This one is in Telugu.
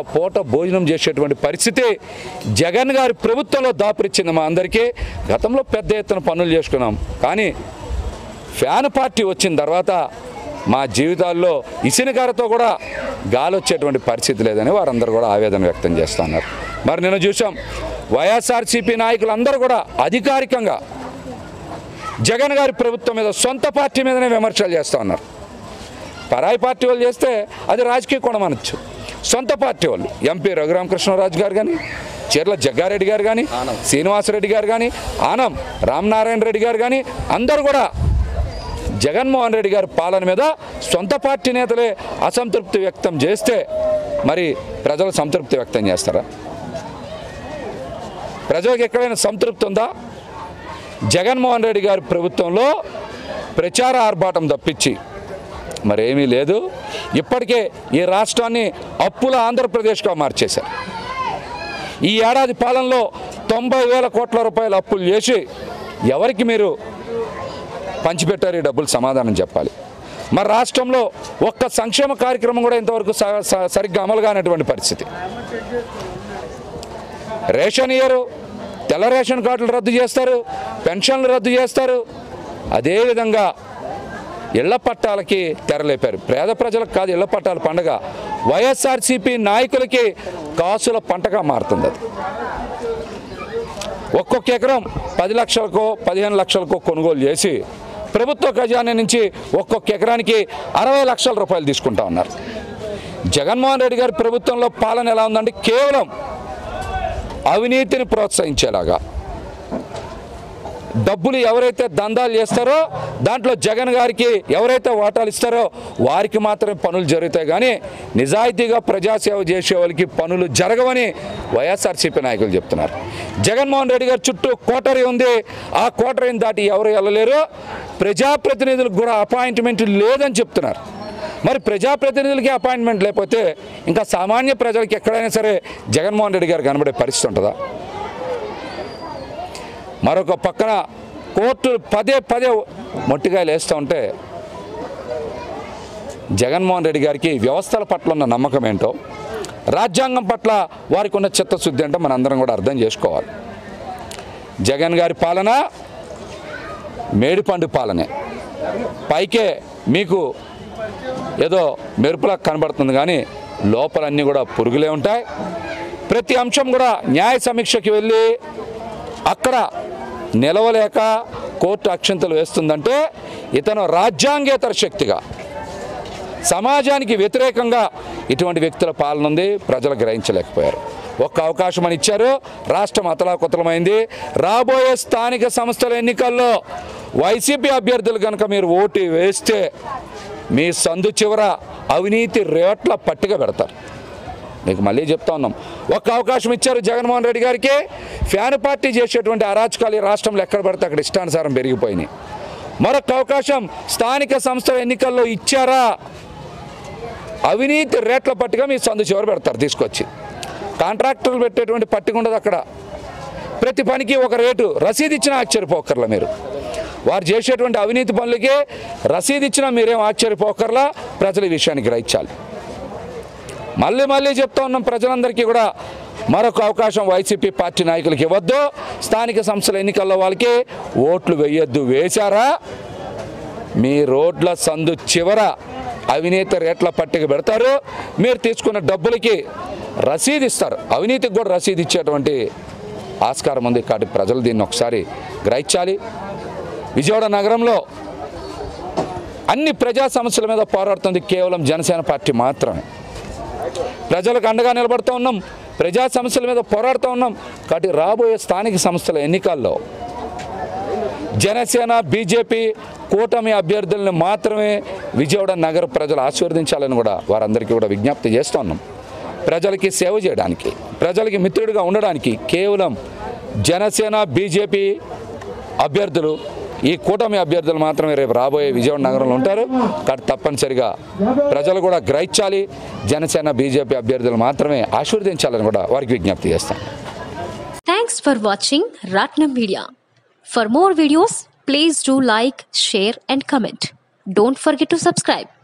పూట భోజనం చేసేటువంటి పరిస్థితి జగన్ గారి ప్రభుత్వంలో దాపురిచ్చింది మా అందరికీ గతంలో పెద్ద ఎత్తున పనులు చేసుకున్నాం కానీ ఫ్యాన్ పార్టీ వచ్చిన తర్వాత మా జీవితాల్లో ఇసినకారతో కూడా గాలి వచ్చేటువంటి పరిస్థితి లేదని వారందరూ కూడా ఆవేదన వ్యక్తం చేస్తున్నారు మరి నిన్న చూసాం వైఎస్ఆర్సీపీ నాయకులందరూ కూడా అధికారికంగా జగన్ గారి ప్రభుత్వం మీద సొంత పార్టీ మీదనే విమర్శలు చేస్తూ ఉన్నారు పరాయి పార్టీ వాళ్ళు చేస్తే అది రాజకీయ కోణం అనొచ్చు సొంత పార్టీ వాళ్ళు ఎంపీ రఘురామకృష్ణరాజు గారు కానీ చీర్ల జగ్గారెడ్డి గారు కానీ శ్రీనివాసరెడ్డి గారు కానీ ఆనం రామనారాయణ రెడ్డి గారు కానీ అందరూ కూడా జగన్మోహన్ రెడ్డి గారి పాలన మీద సొంత పార్టీ నేతలే అసంతృప్తి వ్యక్తం చేస్తే మరి ప్రజలు సంతృప్తి వ్యక్తం చేస్తారా ప్రజలకు ఎక్కడైనా సంతృప్తి ఉందా జగన్మోహన్ రెడ్డి గారి ప్రభుత్వంలో ప్రచార ఆర్భాటం తప్పించి మరేమీ లేదు ఇప్పటికే ఈ రాష్ట్రాన్ని అప్పుల ఆంధ్రప్రదేశ్గా మార్చేశారు ఈ ఏడాది పాలనలో తొంభై వేల కోట్ల రూపాయల అప్పులు చేసి ఎవరికి మీరు పంచిపెట్టారు ఈ డబ్బులు సమాధానం చెప్పాలి మరి రాష్ట్రంలో ఒక్క సంక్షేమ కార్యక్రమం కూడా ఇంతవరకు స- స- సరిగ్గా అమలు కానటువంటి పరిస్థితి రేషన్ ఇయ్యరు తెల్ల రేషన్ కార్డులు రద్దు చేస్తారు పెన్షన్లు రద్దు చేస్తారు అదేవిధంగా ఇళ్ల పట్టాలకి తెరలేపారు పేద ప్రజలకు కాదు ఇళ్ల పట్టాల పండగ వైఎస్ఆర్సీపీ నాయకులకి కాసుల పంటగా మారుతుంది అది ఒక్కొక్క ఎకరం పది లక్షలకో పదిహేను లక్షలకో కొనుగోలు చేసి ప్రభుత్వ ఖజానా నుంచి ఒక్కొక్క ఎకరానికి అరవై లక్షల రూపాయలు తీసుకుంటా ఉన్నారు జగన్మోహన్ రెడ్డి గారి ప్రభుత్వంలో పాలన ఎలా ఉందంటే కేవలం అవినీతిని ప్రోత్సహించేలాగా డబ్బులు ఎవరైతే దందాలు చేస్తారో దాంట్లో జగన్ గారికి ఎవరైతే వాటాలు ఇస్తారో వారికి మాత్రమే పనులు జరుగుతాయి కానీ నిజాయితీగా ప్రజాసేవ చేసే వాళ్ళకి పనులు జరగవని వైఎస్ఆర్సీపీ నాయకులు చెప్తున్నారు జగన్మోహన్ రెడ్డి గారి చుట్టూ కోటరీ ఉంది ఆ కోటరీని దాటి ఎవరు వెళ్ళలేరు ప్రజాప్రతినిధులకు కూడా అపాయింట్మెంట్ లేదని చెప్తున్నారు మరి ప్రజాప్రతినిధులకి అపాయింట్మెంట్ లేకపోతే ఇంకా సామాన్య ప్రజలకి ఎక్కడైనా సరే జగన్మోహన్ రెడ్డి గారు కనబడే పరిస్థితి ఉంటుందా మరొక పక్కన కోర్టులు పదే పదే మొట్టికాయలు వేస్తూ ఉంటే జగన్మోహన్ రెడ్డి గారికి వ్యవస్థల పట్ల ఉన్న నమ్మకం ఏంటో రాజ్యాంగం పట్ల వారికి ఉన్న చిత్తశుద్ధి అంటే మనందరం కూడా అర్థం చేసుకోవాలి జగన్ గారి పాలన మేడిపండు పాలనే పైకే మీకు ఏదో మెరుపులా కనబడుతుంది కానీ లోపలన్నీ కూడా పురుగులే ఉంటాయి ప్రతి అంశం కూడా న్యాయ సమీక్షకి వెళ్ళి అక్కడ నిలవలేక కోర్టు అక్షంతలు వేస్తుందంటే ఇతను రాజ్యాంగేతర శక్తిగా సమాజానికి వ్యతిరేకంగా ఇటువంటి వ్యక్తుల పాలన ఉంది ప్రజలు గ్రహించలేకపోయారు ఒక్క అవకాశం అని ఇచ్చారు రాష్ట్రం అతలాకుతలమైంది రాబోయే స్థానిక సంస్థల ఎన్నికల్లో వైసీపీ అభ్యర్థులు కనుక మీరు ఓటు వేస్తే మీ సందు చివర అవినీతి రేట్ల పట్టిక పెడతారు మీకు మళ్ళీ చెప్తా ఉన్నాం ఒక్క అవకాశం ఇచ్చారు జగన్మోహన్ రెడ్డి గారికి ఫ్యాన్ పార్టీ చేసేటువంటి అరాచకాలు ఈ రాష్ట్రంలో ఎక్కడ పడితే అక్కడ ఇష్టానుసారం పెరిగిపోయినాయి మరొక అవకాశం స్థానిక సంస్థల ఎన్నికల్లో ఇచ్చారా అవినీతి రేట్ల పట్టిక మీ సందు చివర పెడతారు తీసుకొచ్చి కాంట్రాక్టర్లు పెట్టేటువంటి పట్టిక ఉండదు అక్కడ ప్రతి పనికి ఒక రేటు రసీదు ఇచ్చినా ఆశ్చర్యపోకర్లా మీరు వారు చేసేటువంటి అవినీతి పనులకి రసీదు ఇచ్చినా మీరేం ఆశ్చర్యపోకర్లా ప్రజలు ఈ విషయాన్ని గ్రహించాలి మళ్ళీ మళ్ళీ చెప్తా ఉన్నాం ప్రజలందరికీ కూడా మరొక అవకాశం వైసీపీ పార్టీ నాయకులకి ఇవ్వద్దు స్థానిక సంస్థల ఎన్నికల్లో వాళ్ళకి ఓట్లు వేయొద్దు వేశారా మీ రోడ్ల సందు చివర అవినీతి రేట్ల పట్టిక పెడతారు మీరు తీసుకున్న డబ్బులకి రసీదు ఇస్తారు అవినీతికి కూడా రసీదు ఇచ్చేటువంటి ఆస్కారం ఉంది కాబట్టి ప్రజలు దీన్ని ఒకసారి గ్రహించాలి విజయవాడ నగరంలో అన్ని ప్రజా సమస్యల మీద పోరాడుతుంది కేవలం జనసేన పార్టీ మాత్రమే ప్రజలకు అండగా నిలబడుతూ ఉన్నాం ప్రజా సమస్యల మీద పోరాడుతూ ఉన్నాం కాబట్టి రాబోయే స్థానిక సంస్థల ఎన్నికల్లో జనసేన బీజేపీ కూటమి అభ్యర్థులను మాత్రమే విజయవాడ నగర ప్రజలు ఆశీర్వదించాలని కూడా వారందరికీ కూడా విజ్ఞప్తి చేస్తూ ఉన్నాం ప్రజలకి సేవ చేయడానికి ప్రజలకి మిత్రుడిగా ఉండడానికి కేవలం జనసేన బీజేపీ అభ్యర్థులు ఈ కూటమి అభ్యర్థులు మాత్రమే రేపు రాబోయే విజయవాడ నగరంలో ఉంటారు కాబట్టి తప్పనిసరిగా ప్రజలు కూడా గ్రహించాలి జనసేన బీజేపీ అభ్యర్థులు మాత్రమే ఆశీర్వదించాలని కూడా వారికి విజ్ఞప్తి చేస్తాను Thanks for watching Ratnam Media. For more videos, please do like, share, and comment. Don't forget to subscribe.